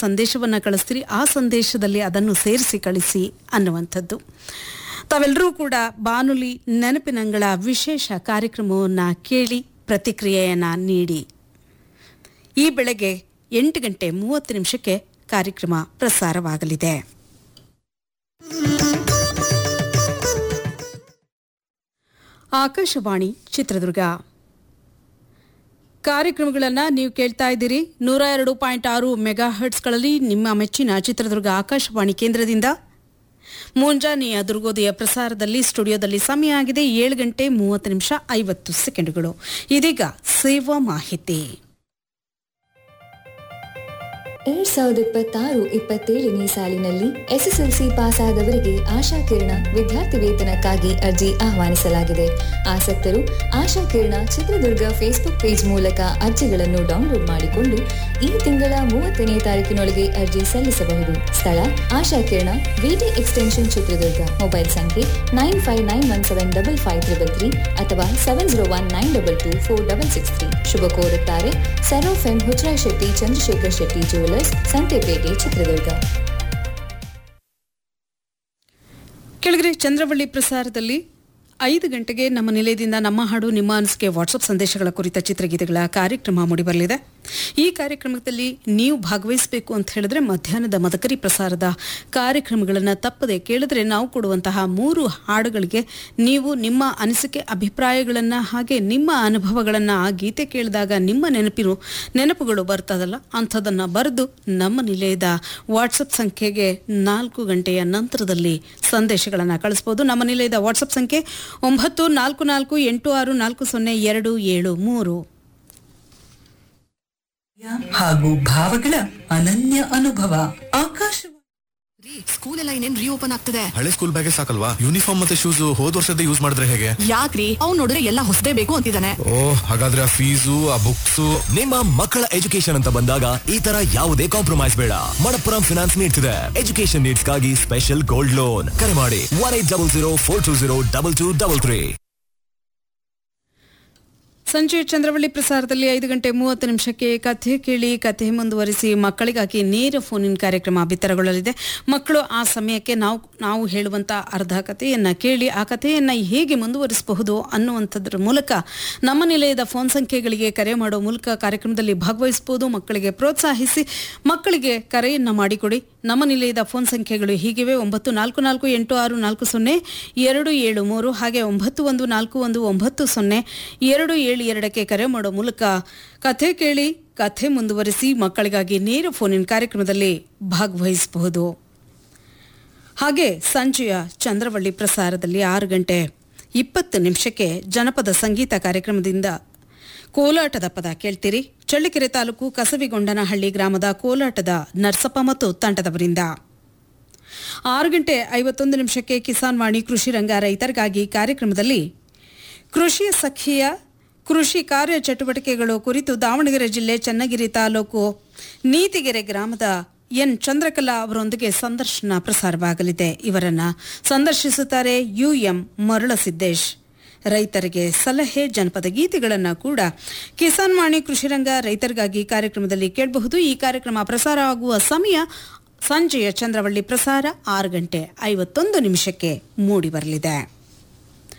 ಸಂದೇಶವನ್ನು ಕಳಿಸ್ತೀರಿ ಆ ಸಂದೇಶದಲ್ಲಿ ಅದನ್ನು ಸೇರಿಸಿ ಕಳಿಸಿ ಅನ್ನುವಂಥದ್ದು ತಾವೆಲ್ಲರೂ ಕೂಡ ಬಾನುಲಿ ನೆನಪಿನಂಗಳ ವಿಶೇಷ ಕಾರ್ಯಕ್ರಮವನ್ನು ಕೇಳಿ ಪ್ರತಿಕ್ರಿಯೆಯನ್ನು ನೀಡಿ ಈ ಬೆಳಗ್ಗೆ ಎಂಟು ಗಂಟೆ ಮೂವತ್ತು ನಿಮಿಷಕ್ಕೆ ಕಾರ್ಯಕ್ರಮ ಪ್ರಸಾರವಾಗಲಿದೆ ಆಕಾಶವಾಣಿ ಚಿತ್ರದುರ್ಗ ಕಾರ್ಯಕ್ರಮಗಳನ್ನು ನೀವು ಕೇಳ್ತಾ ಇದ್ದೀರಿ ನೂರ ಎರಡು ಪಾಯಿಂಟ್ ಆರು ಮೆಗಾ ಹರ್ಟ್ಸ್ಗಳಲ್ಲಿ ನಿಮ್ಮ ಮೆಚ್ಚಿನ ಚಿತ್ರದುರ್ಗ ಆಕಾಶವಾಣಿ ಕೇಂದ್ರದಿಂದ ಮುಂಜಾನೆಯ ದುರ್ಗೋದಯ ಪ್ರಸಾರದಲ್ಲಿ ಸ್ಟುಡಿಯೋದಲ್ಲಿ ಸಮಯ ಆಗಿದೆ ಏಳು ಗಂಟೆ ಮೂವತ್ತು ನಿಮಿಷ ಐವತ್ತು ಸೆಕೆಂಡುಗಳು ಇದೀಗ ಸೇವಾ ಮಾಹಿತಿ ಎರಡ್ ಸಾವಿರದ ಇಪ್ಪತ್ತಾರು ಇಪ್ಪತ್ತೇಳನೇ ಸಾಲಿನಲ್ಲಿ ಎಸ್ಎಸ್ಎಲ್ಸಿ ಪಾಸ್ ಆದವರಿಗೆ ಆಶಾ ಕಿರಣ ವಿದ್ಯಾರ್ಥಿ ವೇತನಕ್ಕಾಗಿ ಅರ್ಜಿ ಆಹ್ವಾನಿಸಲಾಗಿದೆ ಆಸಕ್ತರು ಆಶಾ ಕಿರಣ ಚಿತ್ರದುರ್ಗ ಫೇಸ್ಬುಕ್ ಪೇಜ್ ಮೂಲಕ ಅರ್ಜಿಗಳನ್ನು ಡೌನ್ಲೋಡ್ ಮಾಡಿಕೊಂಡು ಈ ತಿಂಗಳ ಮೂವತ್ತನೇ ತಾರೀಕಿನೊಳಗೆ ಅರ್ಜಿ ಸಲ್ಲಿಸಬಹುದು ಸ್ಥಳ Asha Kirana V T extension Chitradurga mobile ಸಂಖ್ಯೆ nine five nine one seven double five triple three ಅಥವಾ seven zero one nine double two four double six three ಶುಭ ಕೋರುತ್ತಾರೆ ಸರೋಫ್ ಎಂ ಹುಚ್ರಾಯ್ ಶೆಟ್ಟಿ ಚಂದ್ರಶೇಖರ್ ಶೆಟ್ಟಿ ಜ್ಯುವೆಲರ್ಸ್ ಸಂತೆಪೇಟೆ ಚಿತ್ರದುರ್ಗ ಕೆಳಗಡೆ ಚಂದ್ರವಳ್ಳಿ ಪ್ರಸಾರದಲ್ಲಿ ಐದು ಗಂಟೆಗೆ ನಮ್ಮ ನಿಲಯದಿಂದ ನಮ್ಮ ಹಾಡು ನಿಮ್ಮ ಅನಿಸಿಕೆ ವಾಟ್ಸಪ್ ಸಂದೇಶಗಳ ಕುರಿತ ಚಿತ್ರಗೀತೆಗಳ ಕಾರ್ಯಕ್ರಮ ಮೂಡಿಬರಲಿದೆ ಈ ಕಾರ್ಯಕ್ರಮದಲ್ಲಿ ನೀವು ಭಾಗವಹಿಸಬೇಕು ಅಂತ ಹೇಳಿದ್ರೆ ಮಧ್ಯಾಹ್ನದ ಮದಕರಿ ಪ್ರಸಾರದ ಕಾರ್ಯಕ್ರಮಗಳನ್ನು ತಪ್ಪದೆ ಕೇಳಿದ್ರೆ ನಾವು ಕೊಡುವಂತಹ ಮೂರು ಹಾಡುಗಳಿಗೆ ನೀವು ನಿಮ್ಮ ಅನಿಸಿಕೆ ಅಭಿಪ್ರಾಯಗಳನ್ನು ಹಾಗೆ ನಿಮ್ಮ ಅನುಭವಗಳನ್ನು ಆ ಗೀತೆ ಕೇಳಿದಾಗ ನಿಮ್ಮ ನೆನಪಿನ ನೆನಪುಗಳು ಬರ್ತದಲ್ಲ ಅಂಥದನ್ನು ಬರೆದು ನಮ್ಮ ನಿಲಯದ ವಾಟ್ಸಪ್ ಸಂಖ್ಯೆಗೆ ನಾಲ್ಕು ಗಂಟೆಯ ನಂತರದಲ್ಲಿ ಸಂದೇಶಗಳನ್ನು ಕಳಿಸ್ಬೋದು ನಮ್ಮ ನಿಲಯದ ವಾಟ್ಸಪ್ ಸಂಖ್ಯೆ ಒಂಬತ್ತು ನಾಲ್ಕು ನಾಲ್ಕು ಎಂಟು ಆರು ನಾಲ್ಕು ಸೊನ್ನೆ ಎರಡು ಏಳು ಮೂರು ಹಾಗೂ ಭಾವಗಳ ಅನನ್ಯ ಅನುಭವ ಆಕಾಶ ರೀ ಸ್ಕೂಲ್ ಎಲ್ಲ ಇನ್ನೇನ್ ರೀಓಪನ್ ಆಗ್ತದೆ ಹಳೆ ಸ್ಕೂಲ್ ಬ್ಯಾಗೇ ಸಾಕಲ್ವಾ ಯೂನಿಫಾರ್ಮ್ ಮತ್ತೆ ಶೂಸ್ ಹೋದ್ ವರ್ಷದ ಯೂಸ್ ಮಾಡಿದ್ರೆ ಹೇಗೆ ಯಾಕ್ರಿ ಅವ್ನ್ ನೋಡಿದ್ರೆ ಎಲ್ಲ ಹೊಸದೇ ಬೇಕು ಅಂತಿದ್ದಾನೆ ಓ ಹಾಗಾದ್ರೆ ಆ ಫೀಸು ಆ ಬುಕ್ಸ್ ನಿಮ್ಮ ಮಕ್ಕಳ ಎಜುಕೇಶನ್ ಅಂತ ಬಂದಾಗ ಈ ತರ ಯಾವುದೇ ಕಾಂಪ್ರಮೈಸ್ ಬೇಡ ಮಣಪ್ಪುರಂ ಫಿನಾನ್ಸ್ ನೀಡ್ತಿದೆ ಎಜುಕೇಶನ್ ನೀಡ್ಸ್ಗಾಗಿ ಸ್ಪೆಷಲ್ ಗೋಲ್ಡ್ ಲೋನ್ ಕರೆ ಮಾಡಿ one eight double zero four two zero double two double three ಸಂಜೆ ಚಂದ್ರವಳ್ಳಿ ಪ್ರಸಾರದಲ್ಲಿ ಐದು ಗಂಟೆ ಮೂವತ್ತು ನಿಮಿಷಕ್ಕೆ ಕಥೆ ಕೇಳಿ ಕಥೆ ಮುಂದುವರಿಸಿ ಮಕ್ಕಳಿಗಾಗಿ ನೇರ ಫೋನಿನ ಕಾರ್ಯಕ್ರಮ ಬಿತ್ತರಗೊಳ್ಳಲಿದೆ ಮಕ್ಕಳು ಆ ಸಮಯಕ್ಕೆ ನಾವು ನಾವು ಹೇಳುವಂಥ ಅರ್ಧ ಕಥೆಯನ್ನು ಕೇಳಿ ಆ ಕಥೆಯನ್ನು ಹೇಗೆ ಮುಂದುವರಿಸಬಹುದು ಅನ್ನುವಂಥದ್ರ ಮೂಲಕ ನಮ್ಮ ನಿಲಯದ ಫೋನ್ ಸಂಖ್ಯೆಗಳಿಗೆ ಕರೆ ಮಾಡೋ ಮೂಲಕ ಕಾರ್ಯಕ್ರಮದಲ್ಲಿ ಭಾಗವಹಿಸಬಹುದು ಮಕ್ಕಳಿಗೆ ಪ್ರೋತ್ಸಾಹಿಸಿ ಮಕ್ಕಳಿಗೆ ಕರೆಯನ್ನು ಮಾಡಿಕೊಡಿ ನಮ್ಮ ನಿಲಯದ ಫೋನ್ ಸಂಖ್ಯೆಗಳು ಹೀಗಿವೆ ಒಂಬತ್ತು ನಾಲ್ಕು ನಾಲ್ಕು ಎಂಟು ಆರು ನಾಲ್ಕು ಸೊನ್ನೆ ಎರಡು ಏಳು ಮೂರು ಹಾಗೆ ಒಂಬತ್ತು ಒಂದು ನಾಲ್ಕು ಒಂದು ಒಂಬತ್ತು ಸೊನ್ನೆ ಎರಡು ಏಳು ಎರಡಕ್ಕೆ ಕರೆ ಮಾಡೋ ಮೂಲಕ ಕಥೆ ಕೇಳಿ ಕಥೆ ಮುಂದುವರಿಸಿ ಮಕ್ಕಳಿಗಾಗಿ ನೇರ ಫೋನಿನ ಕಾರ್ಯಕ್ರಮದಲ್ಲಿ ಭಾಗವಹಿಸಬಹುದು ಹಾಗೆ ಸಂಜೆಯ ಚಂದ್ರವಳ್ಳಿ ಪ್ರಸಾರದಲ್ಲಿ ಆರು ಗಂಟೆ ಇಪ್ಪತ್ತು ನಿಮಿಷಕ್ಕೆ ಜನಪದ ಸಂಗೀತ ಕಾರ್ಯಕ್ರಮದಿಂದ ಕೋಲಾಟದ ಪದ ಕೇಳ್ತೀರಿ ಚಳ್ಳಕೆರೆ ತಾಲೂಕು ಕಸವಿಗೊಂಡನಹಳ್ಳಿ ಗ್ರಾಮದ ಕೋಲಾಟದ ನರ್ಸಪ್ಪ ಮತ್ತು ತಂಡದವರಿಂದ ಆರು ಗಂಟೆ ಐವತ್ತೊಂದು ನಿಮಿಷಕ್ಕೆ ಕಿಸಾನ್ ವಾಣಿ ಕೃಷಿ ರಂಗ ರೈತರಿಗಾಗಿ ಕಾರ್ಯಕ್ರಮದಲ್ಲಿ ಕೃಷಿ ಸಖಿಯ ಕೃಷಿ ಕಾರ್ಯ ಚಟುವಟಿಕೆಗಳು ಕುರಿತು ದಾವಣಗೆರೆ ಜಿಲ್ಲೆ ಚನ್ನಗಿರಿ ತಾಲೂಕು ನೀತಿಗೆರೆ ಗ್ರಾಮದ ಎನ್ ಚಂದ್ರಕಲಾ ಅವರೊಂದಿಗೆ ಸಂದರ್ಶನ ಪ್ರಸಾರವಾಗಲಿದೆ ಇವರನ್ನ ಸಂದರ್ಶಿಸುತ್ತಾರೆ ಯುಎಂ ಮರುಳಸಿದ್ದೇಶ್ ರೈತರಿಗೆ ಸಲಹೆ ಜನಪದ ಗೀತೆಗಳನ್ನು ಕೂಡ ಕಿಸಾನ್ ವಾಣಿ ಕೃಷಿರಂಗ ರೈತರಿಗಾಗಿ ಕಾರ್ಯಕ್ರಮದಲ್ಲಿ ಕೇಳಬಹುದು ಈ ಕಾರ್ಯಕ್ರಮ ಪ್ರಸಾರ ಆಗುವ ಸಮಯ ಸಂಜೆಯ ಚಂದ್ರವಳ್ಳಿ ಪ್ರಸಾರ ಆರು ಗಂಟೆ ಐವತ್ತೊಂದು ನಿಮಿಷಕ್ಕೆ ಮೂಡಿಬರಲಿದೆ